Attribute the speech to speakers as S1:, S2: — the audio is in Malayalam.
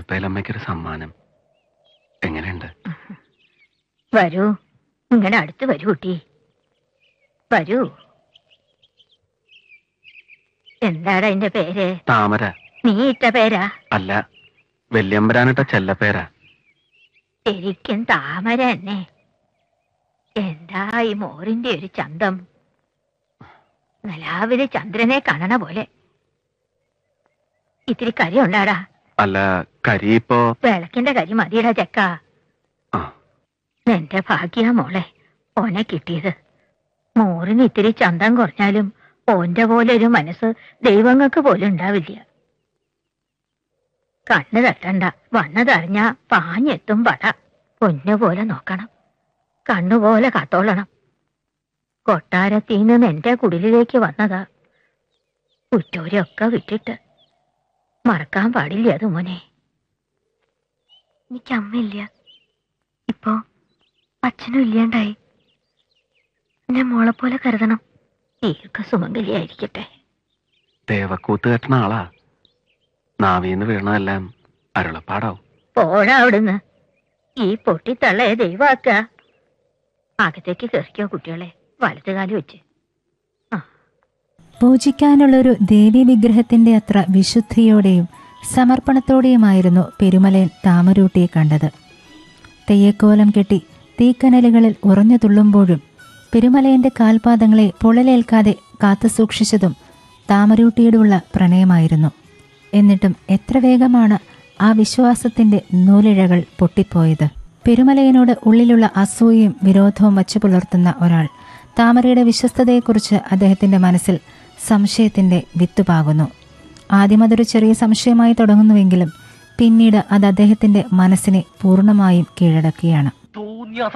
S1: കൽപ്പയിലമ്മയ്ക്കൊരു സമ്മാനം എങ്ങനെയുണ്ട്
S2: വരൂ ഇങ്ങനെ അടുത്ത് വരൂ കുട്ടി വരൂ എന്താണ് അതിന്റെ പേര്
S1: താമര
S2: നീ ഇട്ട പേരാ
S1: അല്ല വല്യമ്പരാനിട്ട ചെല്ലപ്പേരാ
S2: ശരിക്കും താമര തന്നെ എന്താ ഈ മോറിന്റെ ഒരു ചന്തം നിലാവിലെ ചന്ദ്രനെ കാണണ പോലെ ഇത്തിരി കരി ഉണ്ടാടാ
S1: അല്ല കരി ഇപ്പോ
S2: വിളക്കിന്റെ കരി മതിയടാ ചെക്ക
S1: ആ
S2: എന്റെ ഭാഗ്യ മോളെ ഓനെ കിട്ടിയത് മോറിന് ഇത്തിരി ചന്തം കുറഞ്ഞാലും ഓന്റെ പോലെ ഒരു മനസ്സ് ദൈവങ്ങൾക്ക് പോലും ഉണ്ടാവില്ല കണ്ണ് തട്ടണ്ട വന്നതറിഞ്ഞ പാഞ്ഞെത്തും പട പൊന്നു പോലെ നോക്കണം കണ്ണുപോലെ കാത്തോളണം കൊട്ടാരത്തീന്ന് എന്റെ കുടിലിലേക്ക് വന്നതാ ഉറ്റോരൊക്കെ വിട്ടിട്ട് മറക്കാൻ പാടില്ല അത് മോനെ എനിക്ക് അമ്മയില്ല ഇപ്പോ അച്ഛനും ഇല്ലാണ്ടായി ഞാൻ മോളെ പോലെ കരുതണം ദീർഘസുമംഗലിയായിരിക്കട്ടെ
S1: ദേവക്കൂത്ത് കെട്ടണ ആളാ നാവീന്ന് വീണതെല്ലാം അരുളപ്പാടാവും
S2: പോടാ അവിടുന്ന് ഈ പൊട്ടിത്തള്ളയെ ദൈവാക്ക അകത്തേക്ക് കയറിക്കോ കുട്ടികളെ വലത്തുകാലി വെച്ച്
S3: പൂജിക്കാനുള്ളൊരു ദേവീ വിഗ്രഹത്തിന്റെ അത്ര വിശുദ്ധിയോടെയും സമർപ്പണത്തോടെയുമായിരുന്നു പെരുമലയൻ താമരൂട്ടിയെ കണ്ടത് തെയ്യക്കോലം കെട്ടി തീക്കനലുകളിൽ ഉറഞ്ഞു തുള്ളുമ്പോഴും പെരുമലയന്റെ കാൽപാദങ്ങളെ പൊള്ളലേൽക്കാതെ കാത്തുസൂക്ഷിച്ചതും താമരൂട്ടിയോടുള്ള പ്രണയമായിരുന്നു എന്നിട്ടും എത്ര വേഗമാണ് ആ വിശ്വാസത്തിന്റെ നൂലിഴകൾ പൊട്ടിപ്പോയത് പെരുമലയനോട് ഉള്ളിലുള്ള അസൂയയും വിരോധവും വച്ചു പുലർത്തുന്ന ഒരാൾ താമരയുടെ വിശ്വസ്തതയെക്കുറിച്ച് അദ്ദേഹത്തിന്റെ മനസ്സിൽ സംശയത്തിന്റെ വിത്തുപാകുന്നു ആദ്യം അതൊരു ചെറിയ സംശയമായി തുടങ്ങുന്നുവെങ്കിലും പിന്നീട് അത് അദ്ദേഹത്തിന്റെ മനസ്സിനെ പൂർണ്ണമായും കീഴടക്കുകയാണ്